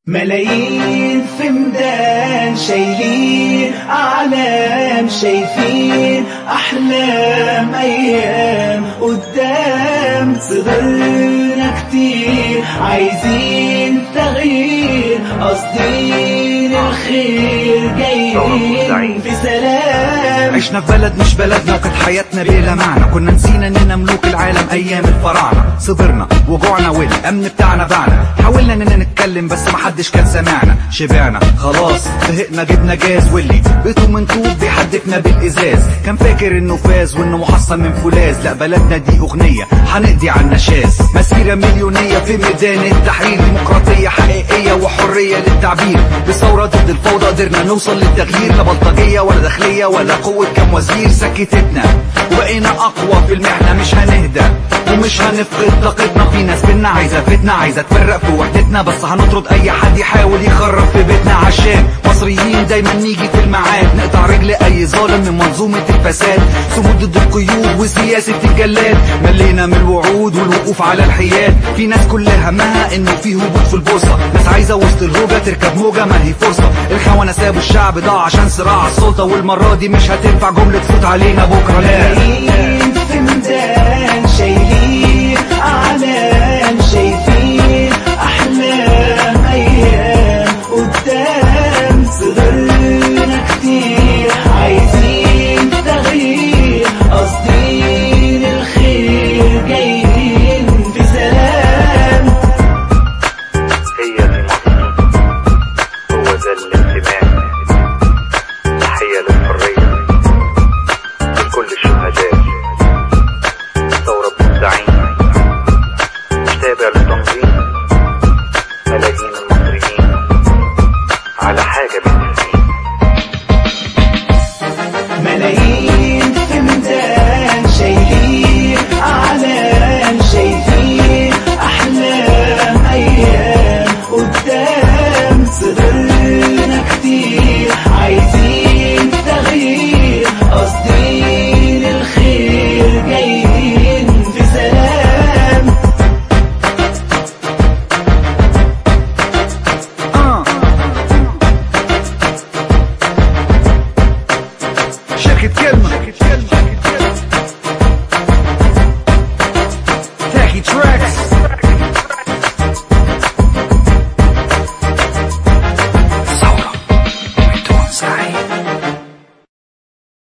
ملايين في ميدان شايلين أعلام شايفين أحلام أيام قدام صغرنا كتير عايزين تغيير قاصدين الخير جايين في سلام عشنا في بلد مش بلدنا وكانت حياتنا بلا معنى كنا نسينا اننا ملوك العالم ايام الفراعنه صبرنا وجوعنا والامن بتاعنا باعنا حاولنا اننا نتكلم بس محدش كان سامعنا شبعنا خلاص زهقنا جبنا جاز واللي بيته من طوب بيحدفنا بالازاز كان فاكر انه فاز وانه محصن من فولاذ لا بلدنا دي اغنيه هنقضي على النشاز مسيره مليونيه في ميدان التحرير ديمقراطيه حقيقيه وحريه للتعبير بثوره ضد الفوضى قدرنا نوصل للتغيير لا بلطجيه ولا داخليه ولا قوه كام وزير سكتتنا وبقينا اقوى في المحنه مش هنهدى ومش هنفقد طاقتنا في ناس بينا عايزه فتنه عايزه تفرق في وحدتنا بس هنطرد اي حد يحاول يخرب في بيتنا عشان مصريين دايما نيجي في الميعاد نقطع رجل اي ظالم من منظومه الفساد صمود ضد القيود وسياسه الجلاد ملينا من الوعود والوقوف على الحياد في ناس كل همها انه في هبوط في البورصه ناس عايزه وسط الهوجه تركب موجه ما هي فرصه الخونه سابوا الشعب ضاع عشان صراع السلطه والمره دي مش هتنفع جمله صوت علينا بكره لا ملايين في ميدان شايلين أعلام